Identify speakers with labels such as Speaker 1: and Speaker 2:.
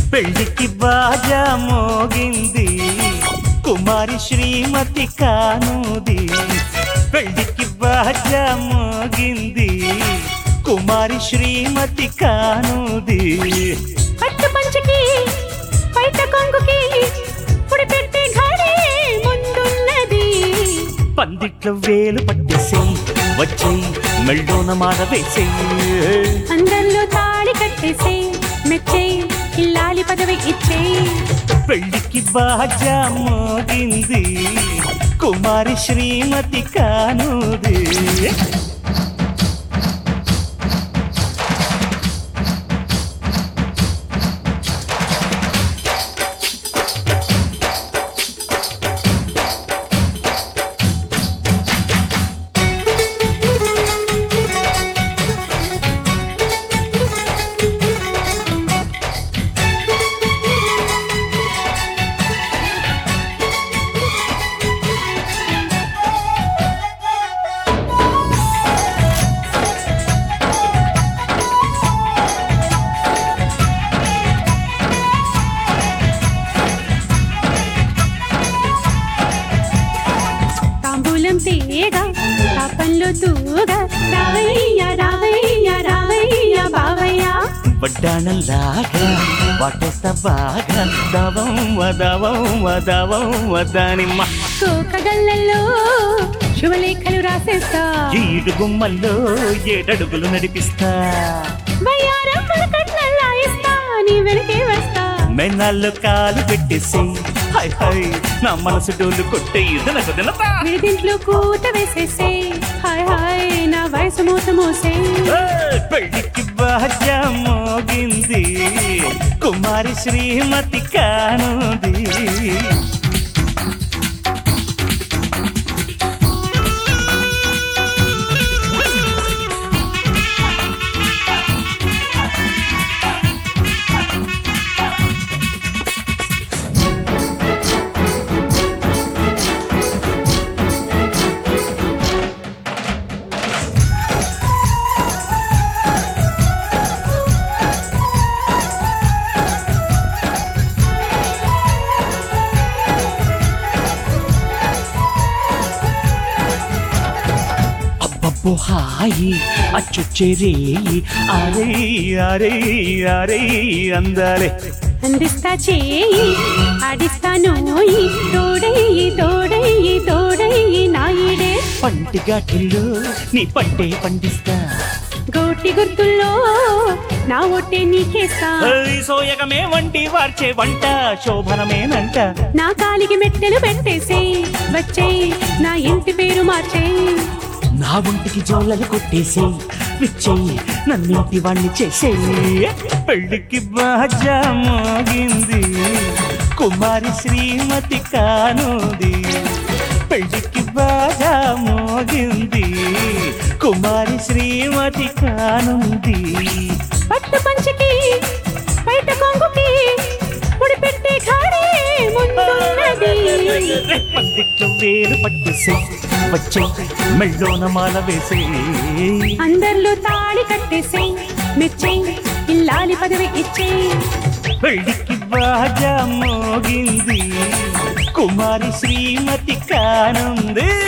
Speaker 1: పెళ్లికి బాజా మోగింది కుమారి శ్రీమతి కానుది పెళ్లికి బాజా మోగింది కుమారి శ్రీమతి కానుది
Speaker 2: పట్టు పంచకి పైట కొంగుకి పుడి పెట్టి ఘడి ముందున్నది
Speaker 1: పందిట్లో వేలు పట్టేసేయి వచ్చేయి మెళ్ళోన మాల వేసేయి
Speaker 2: అందరిలో తాళి కట్టేసే మెచ్చేయి ఇల్లాలి పదవి ఇచ్చేయి
Speaker 1: పెళ్లికి బాజా మోగింది కుమారి శ్రీమతి కానుది
Speaker 2: తాంబూలం తీయగా పాపంలో తూగా రావయ్య రావయ్య రావయ్య బావయ్య
Speaker 1: వడ్డాణంలాగా వాటేస్తా బాగా దవం వదవం వదవం వదానిమ్మ
Speaker 2: కోకగల్లలో శుభలేఖలు రాసేస్తా
Speaker 1: ఈడు గుమ్మల్లో ఏడడుగులు నడిపిస్తా
Speaker 2: వయ్యారం కట్నల్లా ఇస్తా నీ వెనకే వస్తా
Speaker 1: మెన్నాల్లో కాలు పెట్టేసి హై హై నా మనసు డోలు కొట్టే ఇదనకు దినతా
Speaker 2: విడిదింట్లో కూత వేసేసే హాయ్ హాయ్ నా వయసు మూత మోసే
Speaker 1: ఏయ్, పెళ్లికి బాజా మోగింది కుమారి శ్రీమతి కానుది అబ్బబ్బో హాయి అచ్చొచ్చేరే అరే అరే అరే అందాలే
Speaker 2: అందిస్తా చేయి ఆడిస్తా నోయి తోడయ్యి తోడయ్యి తోడయ్యి నాయుడే
Speaker 1: పంటి ఘాటిల్లో నీ పంటే పండిస్తా
Speaker 2: గోటి గుర్తుల్లో నా ఒట్టే నీకేస్తా
Speaker 1: ఏయ్, సోయగమే వంటి వార్చే వంట శోభనమేనంట
Speaker 2: నా కాలికి మెట్టెలు పెట్టేసే వచ్చేయి నా ఇంటి పేరు మార్చేయి
Speaker 1: నా ఒంటికి జోలలు కొట్టేసేయి విచ్చేయి నన్నింటి వాణ్ణి చేసేయి పెళ్లికి బాజా మోగింది కుమారి శ్రీమతి కానుది పెళ్లికి బాజా మోగింది కుమారి శ్రీమతి కానుంది
Speaker 2: పట్టు పంచకి బయట కొంగుకి ముడి పెట్టి ఖాళీ ముందున్నది
Speaker 1: పందిట్లో వేలు పట్టేసి వచ్చే మెళ్ళోన మాల వేసే
Speaker 2: అందరిలో తాళి కట్టేసే మెచ్చే ఇల్లాలి పదవి ఇచ్చే
Speaker 1: పెళ్లికి బాజా మోగింది కుమారి శ్రీమతి కానుంది